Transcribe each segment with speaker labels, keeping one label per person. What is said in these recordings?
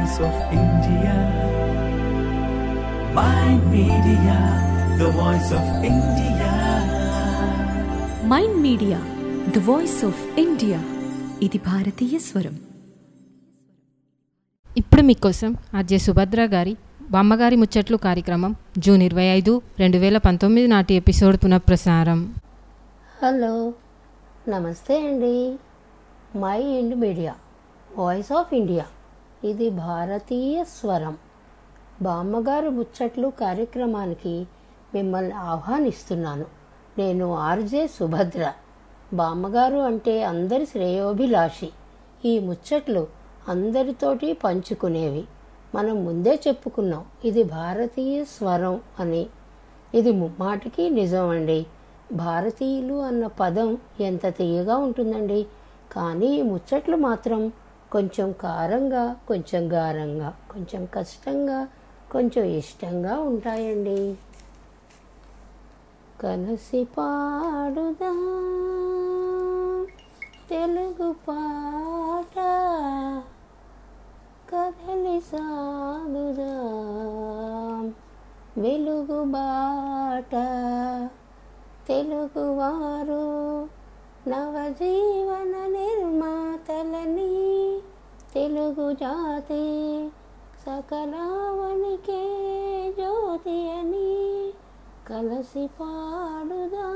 Speaker 1: voice of India. My media, the voice of India.
Speaker 2: Mind media the voice of India ఇది భారతీయ స్వరం
Speaker 3: ఇప్పుడు మీకోసం ఆర్జే సుభద్ర గారి బామ్మగారి ముచ్చట్లు కార్యక్రమం జూన్ ఇరవై ఐదు రెండు వేల పంతొమ్మిది నాటి ఎపిసోడ్ పునఃప్రసారం
Speaker 4: హలో నమస్తే అండి My Ind Media voice of India ఇది భారతీయ స్వరం బామ్మగారు ముచ్చట్లు కార్యక్రమానికి మిమ్మల్ని ఆహ్వానిస్తున్నాను నేను ఆర్జే సుభద్ర బామ్మగారు అంటే అందరి శ్రేయోభిలాషి ఈ ముచ్చట్లు అందరితోటి పంచుకునేవి మనం ముందే చెప్పుకున్నాం ఇది భారతీయ స్వరం అని ఇది ముమ్మాటికి నిజం అండి భారతీయులు అన్న పదం ఎంత తీయగా ఉంటుందండి కానీ ఈ ముచ్చట్లు మాత్రం కొంచెం కారంగా కొంచెం గారంగా కొంచెం కష్టంగా కొంచెం ఇష్టంగా ఉంటాయండి కలసి పాడుదా తెలుగు పాట కదలి సాగుదా వెలుగు బాట తెలుగువారు నవజీవన నిర్మాతలని తెలుగు జాతి సకలావనికే జ్యోతి అని కలసి పాడుదాం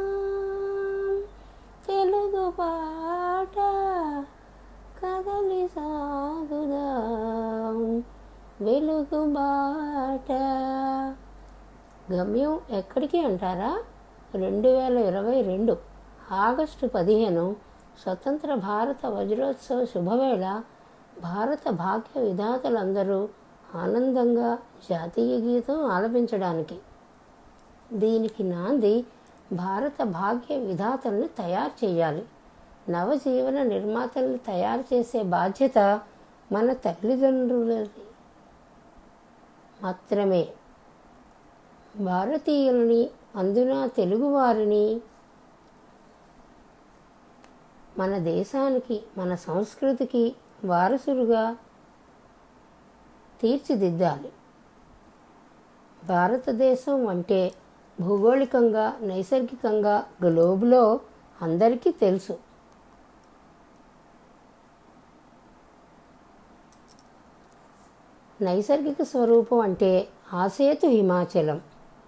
Speaker 4: తెలుగు పాట కదలి సాగుదాం వెలుగు బాట గమ్యం ఎక్కడికి అంటారా రెండు వేల ఇరవై రెండు ఆగస్టు పదిహేను స్వతంత్ర భారత వజ్రోత్సవ శుభవేళ భారత భాగ్య విధాతలందరూ ఆనందంగా జాతీయ గీతం ఆలపించడానికి దీనికి నాంది భారత భాగ్య విధాతలను తయారు చేయాలి నవజీవన నిర్మాతలను తయారు చేసే బాధ్యత మన తల్లిదండ్రులది మాత్రమే భారతీయులని అందున తెలుగువారిని మన దేశానికి మన సంస్కృతికి వారసులుగా తీర్చిదిద్దాలి భారతదేశం అంటే భౌగోళికంగా నైసర్గికంగా గ్లోబ్లో అందరికీ తెలుసు నైసర్గిక స్వరూపం అంటే ఆసేతు హిమాచలం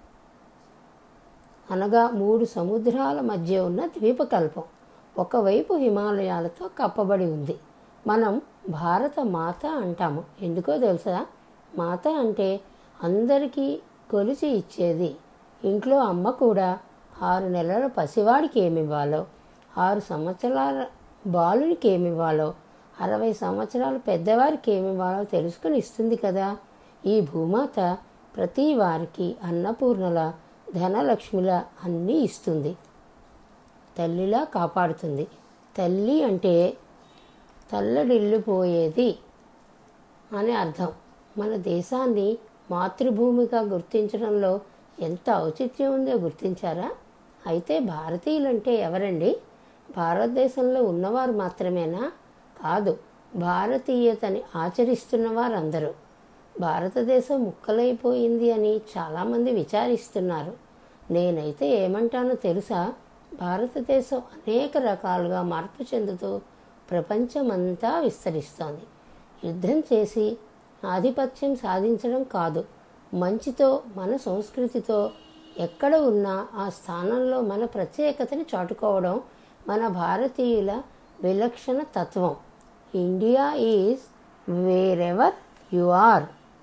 Speaker 4: అనగా మూడు సముద్రాల మధ్య ఉన్న ద్వీపకల్పం ఒకవైపు హిమాలయాలతో కప్పబడి ఉంది మనం భారత మాత అంటాము ఎందుకో తెలుసా మాత అంటే అందరికీ కొలిచి ఇచ్చేది ఇంట్లో అమ్మ కూడా ఆరు నెలల పసివాడికి ఏమివ్వాలో ఆరు సంవత్సరాల బాలునికి ఏమివ్వాలో అరవై సంవత్సరాల పెద్దవారికి ఏమివ్వాలో తెలుసుకుని ఇస్తుంది కదా ఈ భూమాత ప్రతి వారికి అన్నపూర్ణల ధనలక్ష్మిల అన్నీ ఇస్తుంది తల్లిలా కాపాడుతుంది తల్లి అంటే తల్లడిల్లిపోయేది అని అర్థం మన దేశాన్ని మాతృభూమిగా గుర్తించడంలో ఎంత ఔచిత్యం ఉందో గుర్తించారా అయితే భారతీయులంటే ఎవరండి భారతదేశంలో ఉన్నవారు మాత్రమేనా కాదు భారతీయతని ఆచరిస్తున్న వారందరూ భారతదేశం ముక్కలైపోయింది అని చాలామంది విచారిస్తున్నారు నేనైతే ఏమంటానో తెలుసా భారతదేశం అనేక రకాలుగా మార్పు చెందుతూ ప్రపంచమంతా విస్తరిస్తోంది యుద్ధం చేసి ఆధిపత్యం సాధించడం కాదు మంచితో మన సంస్కృతితో ఎక్కడ ఉన్నా ఆ స్థానంలో మన ప్రత్యేకతని చాటుకోవడం మన భారతీయుల విలక్షణ తత్వం India is wherever you are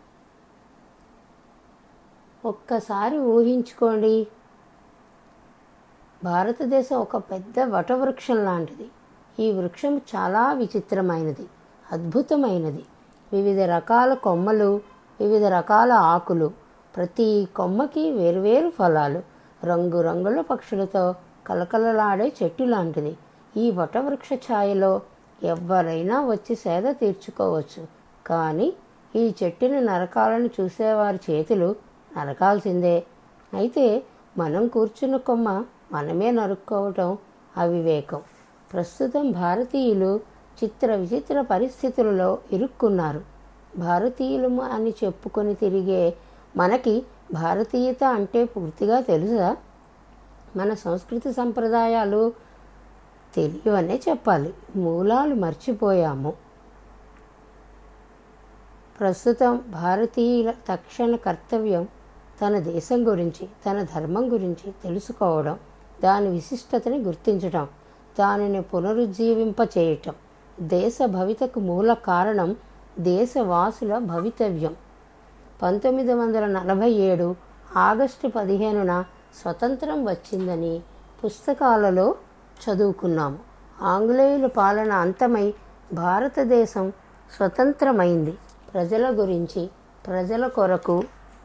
Speaker 4: ఒక్కసారి ఊహించుకోండి భారతదేశం ఒక పెద్ద వటవృక్షం లాంటిది ఈ వృక్షం చాలా విచిత్రమైనది అద్భుతమైనది వివిధ రకాల కొమ్మలు వివిధ రకాల ఆకులు ప్రతి కొమ్మకి వేరువేరు ఫలాలు రంగురంగుల పక్షులతో కలకలలాడే చెట్టు లాంటిది ఈ వటవృక్ష ఛాయలో ఎవరైనా వచ్చి సేద తీర్చుకోవచ్చు కానీ ఈ చెట్టుని నరకాలను చూసేవారి చేతులు నరకాల్సిందే అయితే మనం కూర్చున్న కొమ్మ మనమే నరుక్కోవటం అవివేకం ప్రస్తుతం భారతీయులు చిత్ర విచిత్ర పరిస్థితులలో ఇరుక్కున్నారు భారతీయులము అని చెప్పుకొని తిరిగే మనకి భారతీయత అంటే పూర్తిగా తెలుసా మన సంస్కృతి సంప్రదాయాలు తెలియవనే చెప్పాలి మూలాలు మర్చిపోయాము ప్రస్తుతం భారతీయుల తక్షణ కర్తవ్యం తన దేశం గురించి తన ధర్మం గురించి తెలుసుకోవడం దాని విశిష్టతని గుర్తించడం దానిని పునరుజ్జీవింపచేయటం దేశ భవితకు మూల కారణం దేశవాసుల భవితవ్యం పంతొమ్మిది వందల నలభై ఏడు ఆగస్టు పదిహేనున స్వతంత్రం వచ్చిందని పుస్తకాలలో చదువుకున్నాము ఆంగ్లేయుల పాలన అంతమై భారతదేశం స్వతంత్రమైంది ప్రజల గురించి ప్రజల కొరకు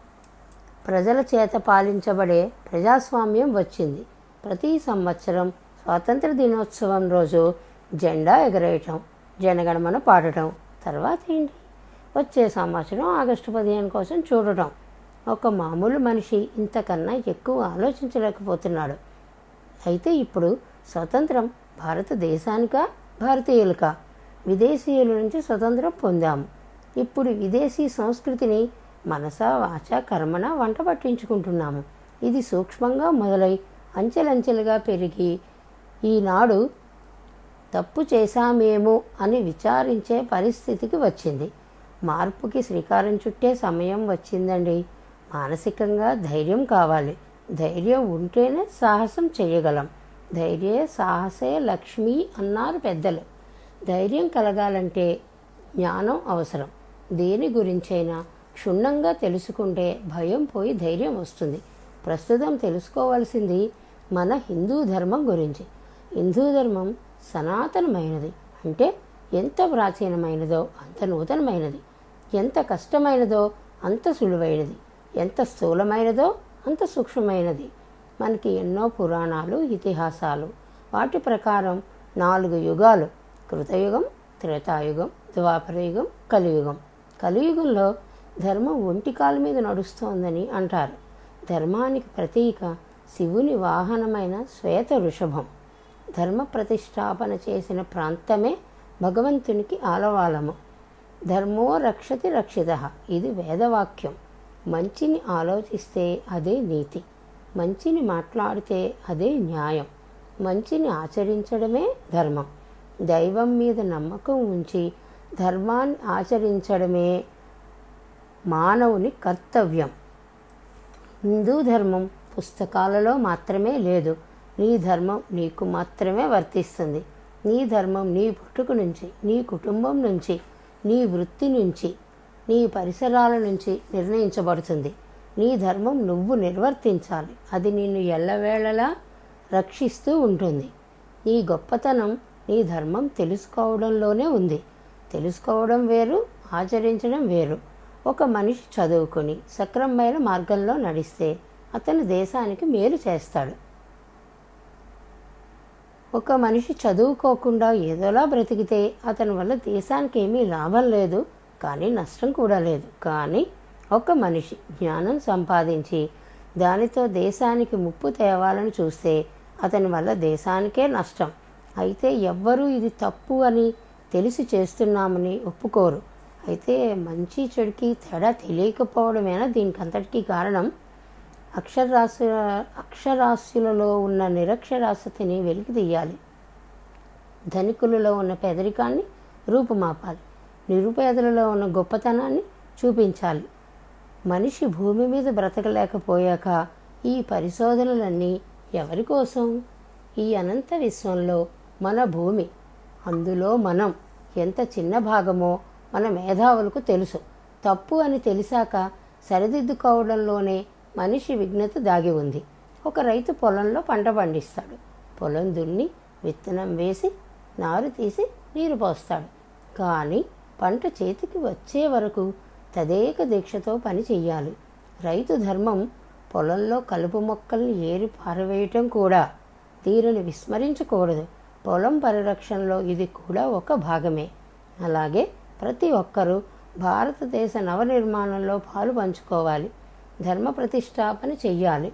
Speaker 4: ప్రజల చేత పాలించబడే ప్రజాస్వామ్యం వచ్చింది ప్రతి సంవత్సరం స్వాతంత్ర దినోత్సవం రోజు జెండా ఎగరేయటం జనగణమన పాడటం తర్వాత ఏంటి వచ్చే సంవత్సరం ఆగస్టు పదిహేను కోసం చూడటం ఒక మామూలు మనిషి ఇంతకన్నా ఎక్కువ ఆలోచించలేకపోతున్నాడు అయితే ఇప్పుడు స్వతంత్రం భారతదేశానికా భారతీయులకా విదేశీయుల నుంచి స్వతంత్రం పొందాము ఇప్పుడు విదేశీ సంస్కృతిని మనస వాచ కర్మన వంట పట్టించుకుంటున్నాము ఇది సూక్ష్మంగా మొదలై అంచెలంచెలుగా పెరిగి ఈనాడు తప్పు చేశామేమో అని విచారించే పరిస్థితికి వచ్చింది మార్పుకి శ్రీకారం చుట్టే సమయం వచ్చిందండి మానసికంగా ధైర్యం కావాలి ధైర్యం ఉంటేనే సాహసం చేయగలం ధైర్యే సాహసే లక్ష్మి అన్నారు పెద్దలు ధైర్యం కలగాలంటే జ్ఞానం అవసరం దేని గురించైనా క్షుణ్ణంగా తెలుసుకుంటే భయం పోయి ధైర్యం వస్తుంది ప్రస్తుతం తెలుసుకోవాల్సింది మన హిందూ ధర్మం గురించి హిందూ ధర్మం సనాతనమైనది అంటే ఎంత ప్రాచీనమైనదో అంత నూతనమైనది ఎంత కష్టమైనదో అంత సులువైనది ఎంత స్థూలమైనదో అంత సూక్ష్మమైనది మనకి ఎన్నో పురాణాలు ఇతిహాసాలు వాటి ప్రకారం నాలుగు యుగాలు కృతయుగం త్రేతాయుగం ద్వాపరయుగం కలియుగం కలియుగంలో ధర్మం ఒంటి కాలు మీద నడుస్తోందని అంటారు ధర్మానికి ప్రతీక శివుని వాహనమైన శ్వేత వృషభం ధర్మ ప్రతిష్టాపన చేసిన ప్రాంతమే భగవంతునికి ఆలవాలము ధర్మో రక్షతి రక్షిత ఇది వేదవాక్యం మంచిని ఆలోచిస్తే అదే నీతి మంచిని మాట్లాడితే అదే న్యాయం మంచిని ఆచరించడమే ధర్మం దైవం మీద నమ్మకం ఉంచి ధర్మాన్ని ఆచరించడమే మానవుని కర్తవ్యం హిందూ ధర్మం పుస్తకాలలో మాత్రమే లేదు నీ ధర్మం నీకు మాత్రమే వర్తిస్తుంది నీ ధర్మం నీ పుట్టుక నుంచి నీ కుటుంబం నుంచి నీ వృత్తి నుంచి నీ పరిసరాల నుంచి నిర్ణయించబడుతుంది నీ ధర్మం నువ్వు నిర్వర్తించాలి అది నిన్ను ఎల్లవేళలా రక్షిస్తూ ఉంటుంది నీ గొప్పతనం నీ ధర్మం తెలుసుకోవడంలోనే ఉంది తెలుసుకోవడం వేరు ఆచరించడం వేరు ఒక మనిషి చదువుకొని సక్రమమైన మార్గంలో నడిస్తే అతను దేశానికి మేలు చేస్తాడు ఒక మనిషి చదువుకోకుండా ఏదోలా బ్రతికితే అతని వల్ల దేశానికి ఏమీ లాభం లేదు కానీ నష్టం కూడా లేదు కానీ ఒక మనిషి జ్ఞానం సంపాదించి దానితో దేశానికి ముప్పు తేవాలని చూస్తే అతని వల్ల దేశానికే నష్టం అయితే ఎవ్వరూ ఇది తప్పు అని తెలిసి చేస్తున్నామని ఒప్పుకోరు అయితే మంచి చెడుకి తేడా తెలియకపోవడమేనా దీనికి అంతటికీ కారణం అక్షరాస్య అక్షరాస్యులలో ఉన్న నిరక్షరాస్యతని వెలికి తీయాలి ధనికులలో ఉన్న పేదరికాన్ని రూపుమాపాలి నిరుపేదలలో ఉన్న గొప్పతనాన్ని చూపించాలి మనిషి భూమి మీద బ్రతకలేకపోయాక ఈ పరిశోధనలన్నీ ఎవరి కోసం ఈ అనంత విశ్వంలో మన భూమి అందులో మనం ఎంత చిన్న భాగమో మన మేధావులకు తెలుసు తప్పు అని తెలిసాక సరిదిద్దుకోవడంలోనే మనిషి విఘ్నత దాగి ఉంది ఒక రైతు పొలంలో పంట పండిస్తాడు పొలం దున్ని విత్తనం వేసి నారు తీసి నీరు పోస్తాడు కానీ పంట చేతికి వచ్చే వరకు తదేక దీక్షతో పని చెయ్యాలి రైతు ధర్మం పొలంలో కలుపు మొక్కల్ని ఏరి పారవేయటం కూడా తీరుని విస్మరించకూడదు పొలం పరిరక్షణలో ఇది కూడా ఒక భాగమే అలాగే ప్రతి ఒక్కరూ భారతదేశ నవనిర్మాణంలో పాలు పంచుకోవాలి ధర్మ ప్రతిష్టాపన చెయ్యాలి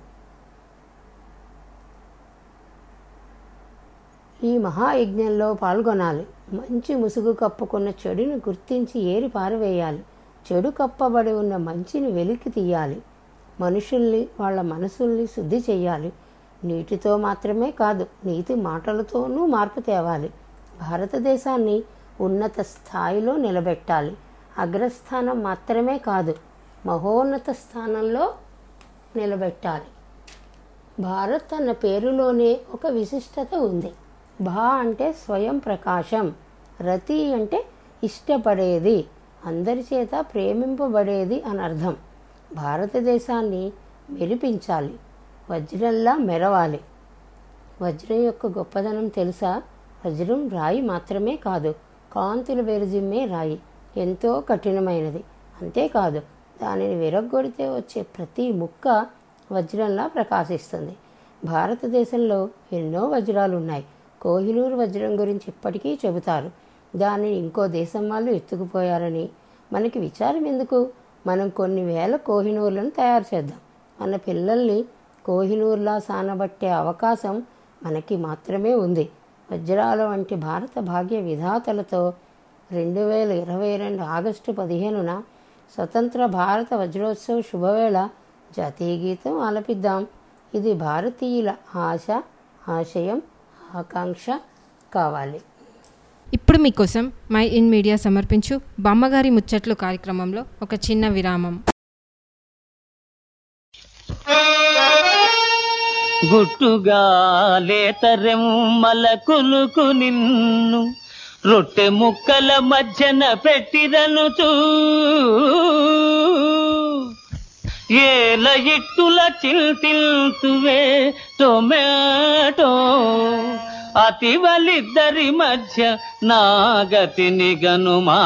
Speaker 4: ఈ మహాయజ్ఞంలో పాల్గొనాలి మంచి ముసుగు కప్పుకున్న చెడుని గుర్తించి ఏరి పారవేయాలి చెడు కప్పబడి ఉన్న మంచిని వెలికి తీయాలి మనుషుల్ని వాళ్ళ మనసుల్ని శుద్ధి చేయాలి నీటితో మాత్రమే కాదు నీతి మాటలతోనూ మార్పు తేవాలి భారతదేశాన్ని ఉన్నత స్థాయిలో నిలబెట్టాలి అగ్రస్థానం మాత్రమే కాదు మహోన్నత స్థానంలో నిలబెట్టాలి భారత్ అన్న పేరులోనే ఒక విశిష్టత ఉంది భా అంటే స్వయం ప్రకాశం రతి అంటే ఇష్టపడేది అందరి చేత ప్రేమింపబడేది అని అర్థం భారతదేశాన్ని మెరిపించాలి వజ్రంలా మెరవాలి వజ్రం యొక్క గొప్పదనం తెలుసా వజ్రం రాయి మాత్రమే కాదు కాంతులు వెరజిమ్మే రాయి ఎంతో కఠినమైనది అంతేకాదు దానిని విరగ్గొడితే వచ్చే ప్రతి ముక్క వజ్రంలా ప్రకాశిస్తుంది భారతదేశంలో ఎన్నో వజ్రాలు ఉన్నాయి కోహినూరు వజ్రం గురించి ఇప్పటికీ చెబుతారు దానిని ఇంకో దేశం వాళ్ళు ఎత్తుకుపోయారని మనకి విచారం ఎందుకు మనం కొన్ని వేల కోహినూర్లను తయారు చేద్దాం మన పిల్లల్ని కోహినూర్లా సానబట్టే అవకాశం మనకి మాత్రమే ఉంది వజ్రాల వంటి భారత భాగ్య విధాతలతో రెండు వేల ఇరవై రెండు ఆగస్టు పదిహేనున స్వతంత్ర భారత వజ్రోత్సవ శుభవేళ జాతీయ గీతం ఆలపిద్దాం ఇది భారతీయుల ఆశ ఆశయం ఆకాంక్ష కావాలి
Speaker 3: ఇప్పుడు మీకోసం మై ఇన్ మీడియా సమర్పించు బామ్మగారి ముచ్చట్లు కార్యక్రమంలో ఒక చిన్న విరామం
Speaker 5: గుట్టుగా లేతరెమ్మల కులుకు నిన్ను రొట్టె ముక్కల మధ్యన పెట్టిరనుచూ ఏల ఇట్టుల చిల్తిల్తువే టొమాటో అతివలిద్దరి మధ్య నాగతిని గనుమా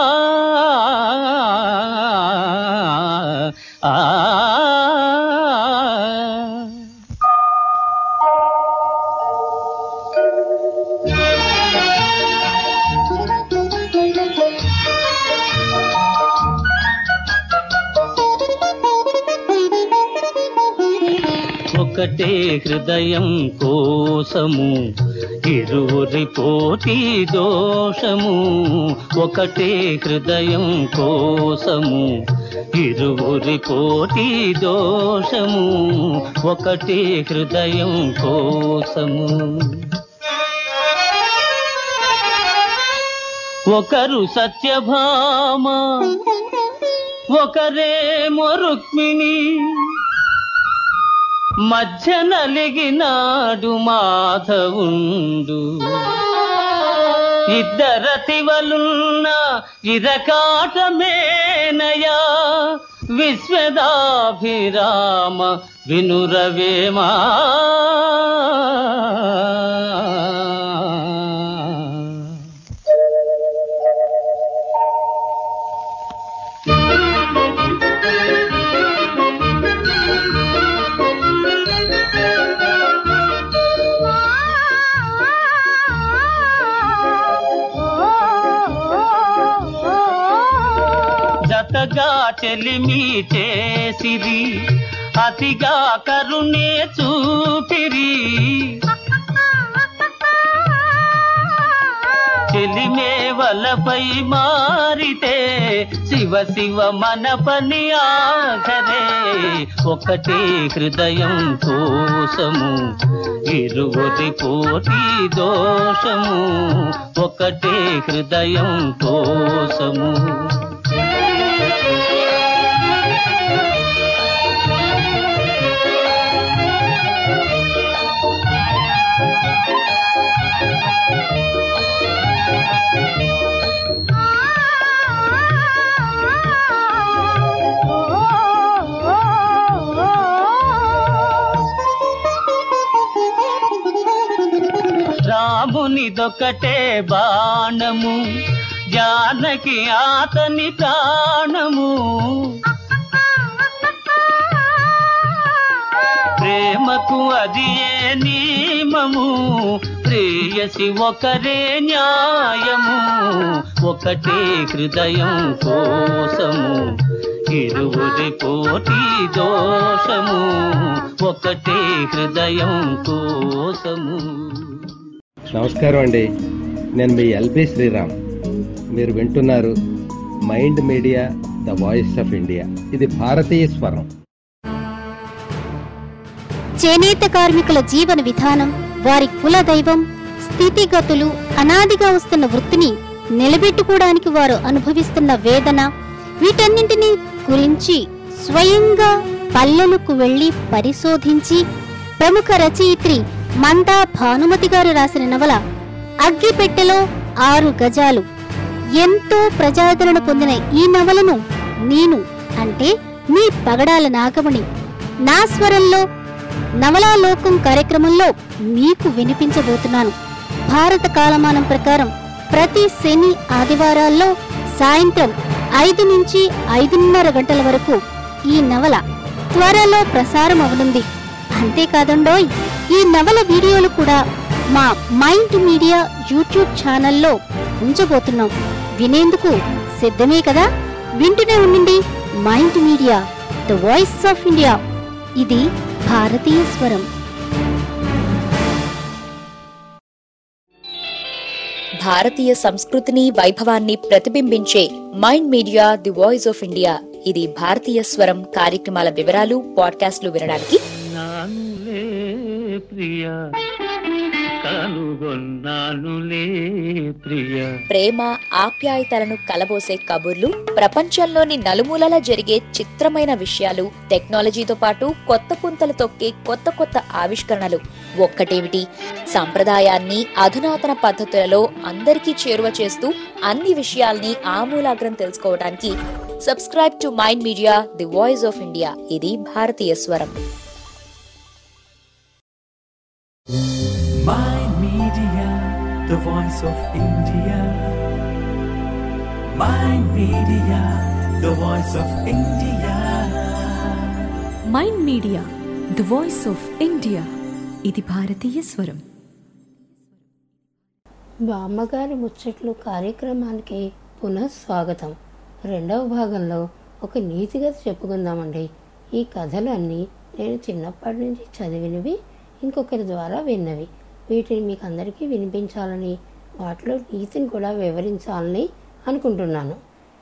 Speaker 5: ఆ ఒకటే హృదయం కోసము ఇరువురి పోటీ దోషము ఒకటే హృదయం కోసము ఇరువురి పోటీ దోషము ఒకటే హృదయం కోసము ఒకరు సత్యభామ ఒకరేమో రుక్మిణి మధ్య నలిగినాడు మాధవుండు ఇద్దరతివలున్న ఇరకాటమేనయా విశ్వదాభిరామ వినురవేమా జతగా చెలిమి చేసిరి అతిగా కరుణే చూపిరి చెలిమే వలపై మారితే శివ శివ మన పని ఆఖరే ఒకటే హృదయం కోసము ఇరువురి కోటి దోషము ఒకటే హృదయం కోసము రామునిదొకటే బాణము జానకి ఆతని ప్రాణము ప్రేమకు అది ఏ నియమము ప్రేయసి ఒకరే న్యాయము ఒకటే హృదయం కోసము ఇరువురి కోటి దోషము ఒకటే హృదయం కోసము
Speaker 6: నమస్కారం అండి నేను మీ ఎల్బి శ్రీరామ్ మీరు వింటున్నారు mind media the voice of India ఇది భారతీయ స్వరం
Speaker 7: చేనేత కార్మికుల జీవన విధానం వారి కుల దైవం స్థితిగతులు అనాదిగా వస్తున్న వృత్తిని నిలబెట్టుకోవడానికి వారు అనుభవిస్తున్న వేదన వీటన్నింటినీ గురించి స్వయంగా పల్లెలకు వెళ్లి పరిశోధించి ప్రముఖ రచయిత్రి మందా భానుమతి గారు రాసిన నవల అగ్గిపెట్టెలో ఆరు గజాలు ఎంతో ప్రజాదరణ పొందిన ఈ నవలను నేను అంటే మీ పగడాల నాగమణి నా స్వరంలో నవలాలోకం కార్యక్రమంలో మీకు వినిపించబోతున్నాను భారత కాలమానం ప్రకారం ప్రతి శని ఆదివారాల్లో సాయంత్రం ఐదు నుంచి ఐదున్నర గంటల వరకు ఈ నవల త్వరలో ప్రసారం అవనుంది అంతేకాదండోయ్ ఈ నవల వీడియోలు కూడా మా మైండ్ మీడియా యూట్యూబ్ ఛానల్లో ఉంచబోతున్నాం వినేందుకు సిద్ధమే కదా వింటూనే ఉండండి mind media the voice of India ఇది భారతీయ స్వరం
Speaker 8: భారతీయ సంస్కృతిని వైభవాన్ని ప్రతిబింబించే mind media the voice of India ఇది భారతీయ స్వరం కార్యక్రమాల వివరాలు పాడ్కాస్ట్లు వినడానికి
Speaker 5: నానులే ప్రియ కనుగొన్నానులే ప్రియ
Speaker 8: ప్రేమ ఆప్యాయతలను కలబోసే కబుర్లు ప్రపంచంలోని నలుమూలలా జరిగే చిత్రమైన విషయాలు టెక్నాలజీతో పాటు కొత్త పుంతలు తొక్కే కొత్త కొత్త ఆవిష్కరణలు ఒక్కటేమిటి సంప్రదాయాన్ని అధునాతన పద్ధతులలో అందరికీ చేరువ చేస్తూ అన్ని విషయాల్ని ఆమూలాగ్రం తెలుసుకోవడానికి subscribe to mind media the voice of India ఇది భారతీయ స్వరం
Speaker 1: Mind Media, the voice of India. Mind Media, the voice of India.
Speaker 2: Mind media the voice of India ఇది భారతీయ స్వరం
Speaker 4: బామ్మగారి ముచ్చట్లు కార్యక్రమానికి పునః స్వాగతం రెండవ భాగంలో ఒక నీతిగత చెప్పుకుందామండి ఈ కథలు అన్నీ నేను చిన్నప్పటి నుంచి చదివినవి ఇంకొకరి ద్వారా విన్నవి వీటిని మీకు అందరికీ వినిపించాలని వాటిలో నీతిని కూడా వివరించాలని అనుకుంటున్నాను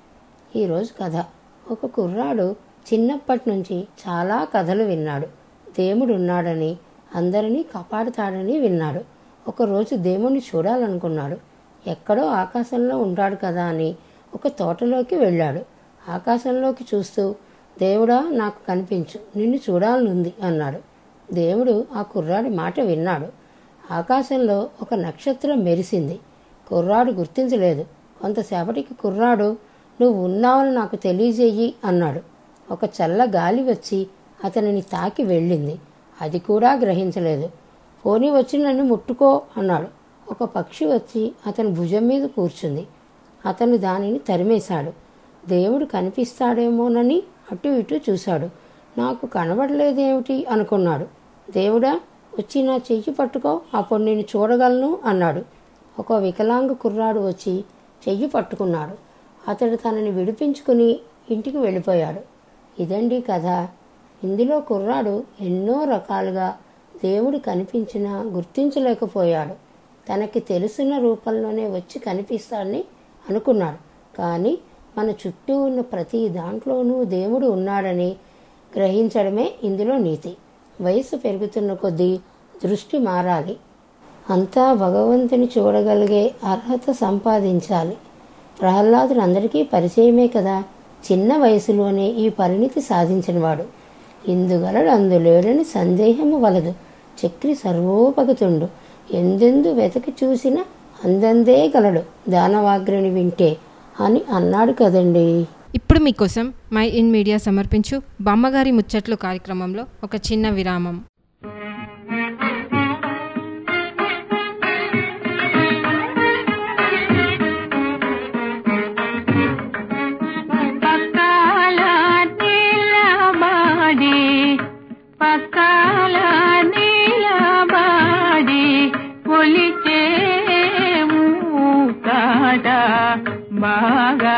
Speaker 4: ఈరోజు కథ ఒక కుర్రాడు చిన్నప్పటి నుంచి చాలా కథలు విన్నాడు దేవుడు ఉన్నాడని అందరినీ కాపాడుతాడని విన్నాడు ఒకరోజు దేవుణ్ణి చూడాలనుకున్నాడు ఎక్కడో ఆకాశంలో ఉంటాడు కదా అని ఒక తోటలోకి వెళ్ళాడు ఆకాశంలోకి చూస్తూ దేవుడా నాకు కనిపించు నిన్ను చూడాలనుంది అన్నాడు దేవుడు ఆ కుర్రాడి మాట విన్నాడు ఆకాశంలో ఒక నక్షత్రం మెరిసింది కుర్రాడు గుర్తించలేదు కొంతసేపటికి కుర్రాడు నువ్వు ఉన్నావని నాకు తెలియజేయి అన్నాడు ఒక చల్ల గాలి వచ్చి అతనిని తాకి వెళ్ళింది అది కూడా గ్రహించలేదు పోనీ వచ్చి నన్ను ముట్టుకో అన్నాడు ఒక పక్షి వచ్చి అతని భుజం మీద కూర్చుంది అతను దానిని తరిమేశాడు దేవుడు కనిపిస్తాడేమోనని అటు ఇటు చూశాడు నాకు కనబడలేదేమిటి అనుకున్నాడు దేవుడా వచ్చి నా చెయ్యి పట్టుకో అప్పుడు నేను చూడగలను అన్నాడు ఒక వికలాంగ కుర్రాడు వచ్చి చెయ్యి పట్టుకున్నాడు అతడు తనని విడిపించుకుని ఇంటికి వెళ్ళిపోయాడు ఇదండి కథ ఇందులో కుర్రాడు ఎన్నో రకాలుగా దేవుడు కనిపించినా గుర్తించలేకపోయాడు తనకి తెలిసిన రూపంలోనే వచ్చి కనిపిస్తాడని అనుకున్నాడు కానీ మన చుట్టూ ఉన్న ప్రతి దాంట్లోనూ దేవుడు ఉన్నాడని గ్రహించడమే ఇందులో నీతి వయసు పెరుగుతున్న కొద్దీ దృష్టి మారాలి అంతా భగవంతుని చూడగలిగే అర్హత సంపాదించాలి ప్రహ్లాదుడు అందరికీ పరిచయమే కదా చిన్న వయసులోనే ఈ పరిణితి సాధించినవాడు ఇందుగలడు అందులేడని సందేహము వలదు చక్రి సర్వోపగతుండు ఎందెందు వెతకి చూసిన అందందే గలడు దానవాగ్రిని వింటే అని అన్నాడు కదండి
Speaker 3: ఇప్పుడు మీకోసం మై ఇన్ మీడియా సమర్పించు బామ్మగారి ముచ్చట్లు కార్యక్రమంలో ఒక చిన్న విరామం
Speaker 9: పక్కల నీలబడి పక్కల నీలబడి పొలిచేము కాడ బాగా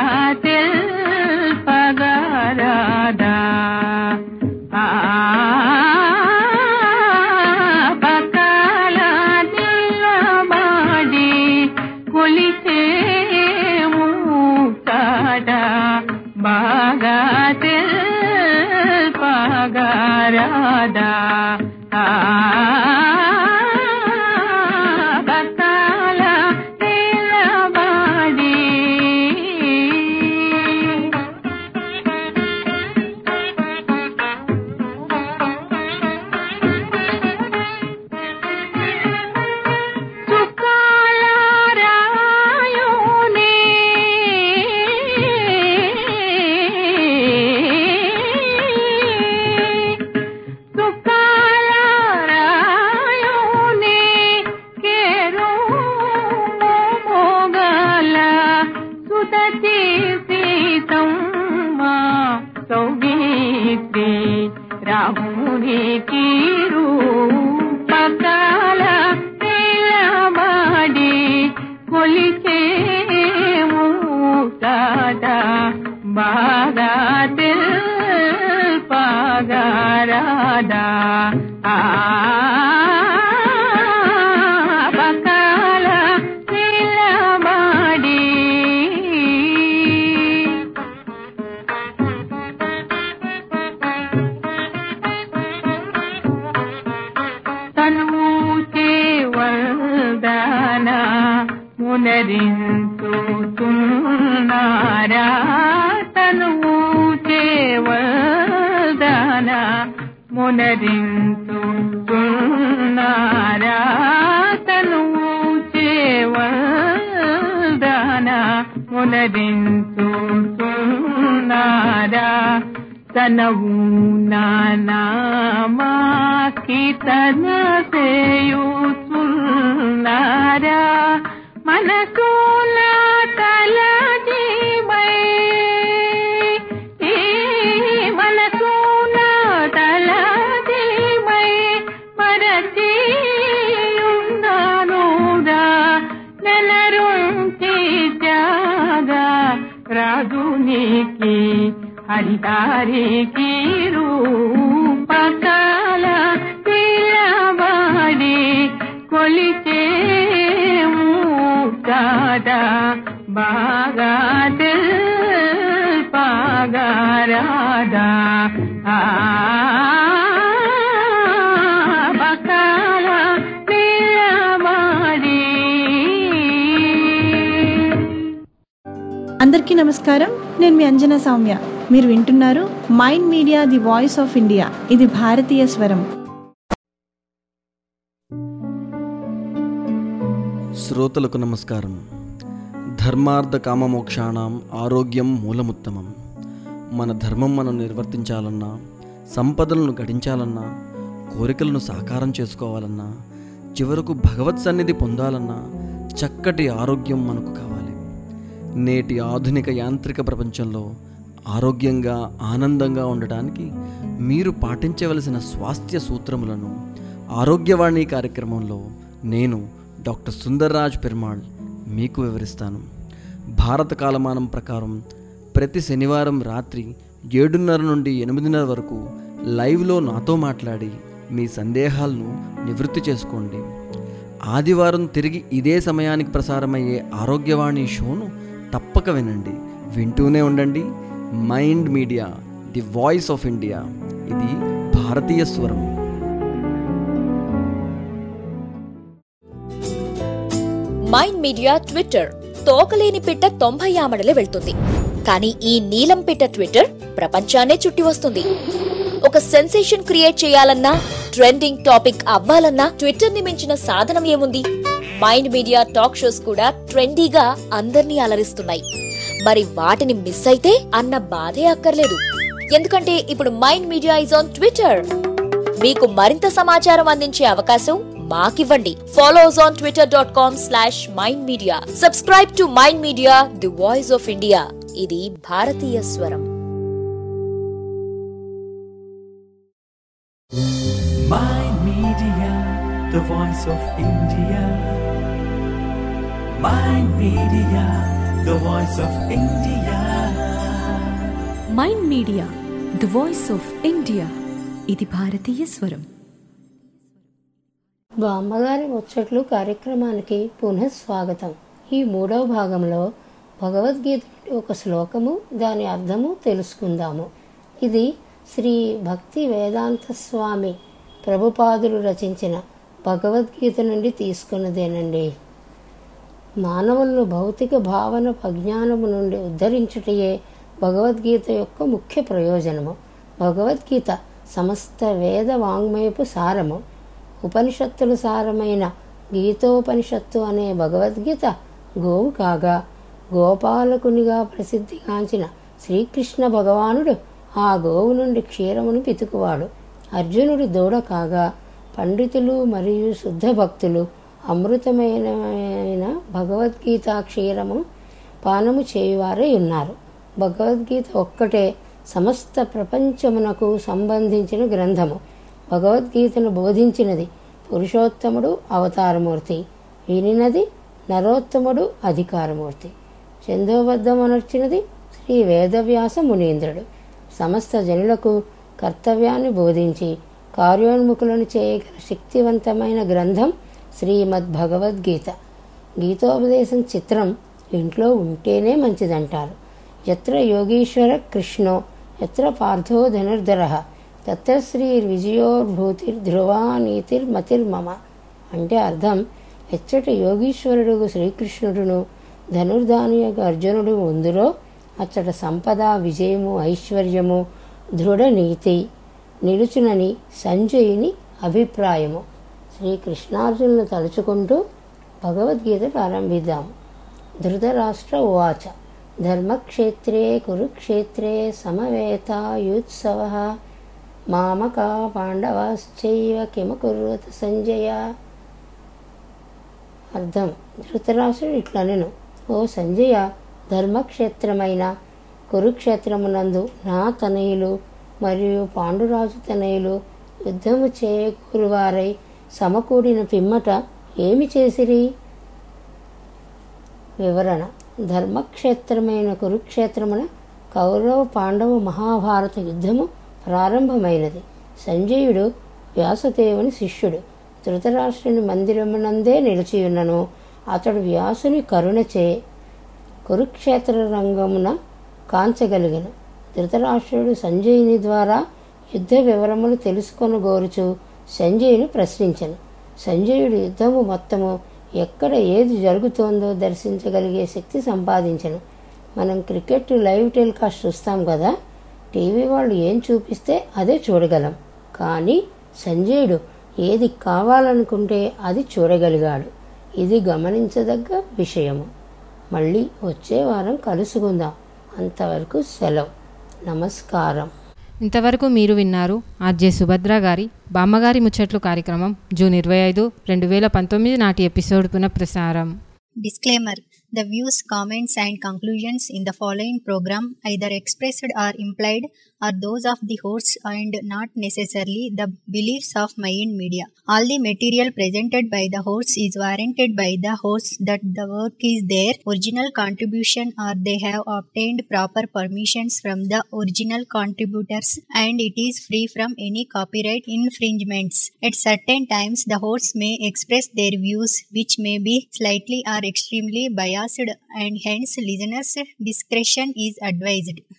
Speaker 9: తెల్పగరాదా ఆ పగరాదా బతాల నిలబడి చుక్కాలరాయునే చుక్కాలరాయునే కేరు మోగల సుతచి సీతమ్మ సౌగీత్రి రామునికి రూపకాల నిలబడి కొలిచేము కదా బాగా పగరాదా ఆ పకాల నిలబడి తనుచే వల్దన మునరించుతున్నారా తనుచే వల్దన మునరించుతున్నారా తనుచే వల్దన మునరించుతున్నారా తనవు నానామాకి తన సేయుచున్నారా మనసు నా తల జీవై ఈ మనసు నా తల జీవై మరచి ఉన్నానురా నెలరుంటి జాగా రాజునికి హరిహారికి రూపకాల పిలబడి కొలిచేము కాదా బాగా పగరాదా ఆ బకాల పిలబడి
Speaker 10: అందరికీ నమస్కారం నేను మీ అంజనా సౌమ్య మీరు వింటున్నారు mind media the voice of India ఇది భారతీయ స్వరం
Speaker 11: శ్రోతలకు నమస్కారం ధర్మార్థ కామమోక్షాణం ఆరోగ్యం మూలముత్తమం మన ధర్మం మనం నిర్వర్తించాలన్నా సంపదలను గడించాలన్నా కోరికలను సాకారం చేసుకోవాలన్నా చివరకు భగవత్ సన్నిధి పొందాలన్నా చక్కటి ఆరోగ్యం మనకు కావాలి నేటి ఆధునిక యాంత్రిక ప్రపంచంలో ఆరోగ్యంగా ఆనందంగా ఉండటానికి మీరు పాటించవలసిన స్వాస్థ్య సూత్రములను ఆరోగ్యవాణి కార్యక్రమంలో నేను డాక్టర్ సుందర్రాజ్ పెరుమాళ్ మీకు వివరిస్తాను భారత కాలమానం ప్రకారం ప్రతి శనివారం రాత్రి ఏడున్నర నుండి ఎనిమిదిన్నర వరకు లైవ్లో నాతో మాట్లాడి మీ సందేహాలను నివృత్తి చేసుకోండి ఆదివారం తిరిగి ఇదే సమయానికి ప్రసారమయ్యే ఆరోగ్యవాణి షోను తప్పక వినండి వింటూనే ఉండండి mind media the voice of India ఇది భారతీయ స్వరం
Speaker 8: మైండ్ మీడియా ట్విట్టర్ తోకలేని పిట్ట తొంభై ఆమడలే వెళ్తుంది కానీ ఈ నీలం పిట్ట ట్విట్టర్ ప్రపంచాన్నే చుట్టి వస్తుంది ఒక సెన్సేషన్ క్రియేట్ చేయాలన్నా ట్రెండింగ్ టాపిక్ అవ్వాలన్నా ట్విట్టర్ ని మించిన సాధనం ఏముంది మైండ్ మీడియా టాక్ షోస్ కూడా ట్రెండీగా అందర్నీ అలరిస్తున్నాయి మరి వాటిని మిస్ అయితే అన్న బాధే అక్కర్లేదు ఎందుకంటే ఇప్పుడు mind media is on Twitter మీకు మరింత సమాచారం అందించే అవకాశం మాకివ్వండి follow us on Twitter dot com slash mind media subscribe to mind media the voice of India ఇది భారతీయ స్వరం
Speaker 1: Mind Media, the voice of India. Mind Media, the voice of India.
Speaker 2: Mind media the voice of India ఇది భారతీయ స్వరం
Speaker 4: బామ్మగారి ముచ్చట్లు కార్యక్రమానికి పునః స్వాగతం ఈ మూడవ భాగంలో భగవద్గీత నుండి ఒక శ్లోకము దాని అర్థము తెలుసుకుందాము ఇది శ్రీ భక్తి వేదాంత స్వామి ప్రభుపాదులు రచించిన భగవద్గీత నుండి తీసుకున్నదేనండి మానవులను భౌతిక భావన అజ్ఞానము నుండి ఉద్ధరించుటయే భగవద్గీత యొక్క ముఖ్య ప్రయోజనము భగవద్గీత సమస్త వేద వాంగ్మయపు సారము ఉపనిషత్తుల సారమైన గీతోపనిషత్తు అనే భగవద్గీత గోవు కాగా గోపాలకునిగా ప్రసిద్ధిగాంచిన శ్రీకృష్ణ భగవానుడు ఆ గోవు నుండి క్షీరమును పితుకువాడు అర్జునుడి దూడ కాగా పండితులు మరియు శుద్ధ భక్తులు అమృతమైన భగవద్గీత క్షీరము పానము చేయువారై ఉన్నారు భగవద్గీత ఒక్కటే సమస్త ప్రపంచమునకు సంబంధించిన గ్రంథము భగవద్గీతను బోధించినది పురుషోత్తముడు అవతారమూర్తి వినినది నరోత్తముడు అధికారమూర్తి చందోబద్ధమనర్చినది శ్రీ వేదవ్యాస మునీంద్రుడు సమస్త జనులకు కర్తవ్యాన్ని బోధించి కార్యోన్ముఖులను చేయగల శక్తివంతమైన గ్రంథం శ్రీమద్ భగవద్గీత గీతోపదేశం చిత్రం ఇంట్లో ఉంటేనే మంచిదంటారు ఎత్ర యోగీశ్వర కృష్ణో ఎత్ర పార్థో ధనుర్ధర తత్ర శ్రీ విజయోర్భూతిర్ధ్రువా నీతిర్మతిర్మమ అంటే అర్థం ఎచ్చట యోగీశ్వరుడు శ్రీకృష్ణుడును ధనుర్ధాని యొక్క అర్జునుడు ఉందురో అచ్చట సంపద విజయము ఐశ్వర్యము దృఢ నీతి నిలుచునని సంజయుని అభిప్రాయము శ్రీకృష్ణార్జునులు తలుచుకుంటూ భగవద్గీత ప్రారంభిద్దాం ధృతరాష్ట్ర ఉవాచ ధర్మక్షేత్రే కురుక్షేత్రే సమవేతాయుత్సవ మామక పాండవాశ్చైవ కిమకుర్వత సంజయ అర్థం ధృతరాష్ట్రుడు ఇట్లనెను ఓ సంజయ ధర్మక్షేత్రమైన కురుక్షేత్రమునందు నా తనయులు మరియు పాండురాజు తనయులు యుద్ధము చేయకూరువారై సమకూడిన పిమ్మట ఏమి చేసిరి వివరణ ధర్మక్షేత్రమైన కురుక్షేత్రమున కౌరవ పాండవ మహాభారత యుద్ధము ప్రారంభమైనది సంజయుడు వ్యాసదేవుని శిష్యుడు ధృతరాష్ట్రుని మందిరమునందే నిలిచియున్నను అతడు వ్యాసుని కరుణచే కురుక్షేత్ర రంగమున కాంచగలిగను ధృతరాష్ట్రుడు సంజయుని ద్వారా యుద్ధ వివరములు తెలుసుకొని గోరుచు సంజయుని ప్రశ్నించను సంజయుడు యుద్ధము మొత్తము ఎక్కడ ఏది జరుగుతోందో దర్శించగలిగే శక్తి సంపాదించను మనం క్రికెట్ లైవ్ టెలికాస్ట్ చూస్తాం కదా టీవీ వాళ్ళు ఏం చూపిస్తే అదే చూడగలం కానీ సంజయుడు ఏది కావాలనుకుంటే అది చూడగలిగాడు ఇది గమనించదగ్గ విషయము మళ్ళీ వచ్చే వారం కలుసుకుందాం అంతవరకు సెలవు నమస్కారం
Speaker 3: ఇంతవరకు మీరు విన్నారు ఆర్జే సుభద్ర గారి బామ్మగారి ముచ్చట్లు కార్యక్రమం జూన్ ఇరవై ఐదు రెండు వేల పంతొమ్మిది నాటి ఎపిసోడ్ పునఃప్రసారం
Speaker 12: Disclaimer The views, comments, and conclusions in the following program, either expressed or implied, are those of the hosts and not necessarily the beliefs of Mayan Media. All the material presented by the hosts is warranted by the hosts that the work is their original contribution or they have obtained proper permissions from the original contributors and it is free from any copyright infringements. At certain times, the hosts may express their views which may be slightly or extremely biased and hence listeners' discretion is advised.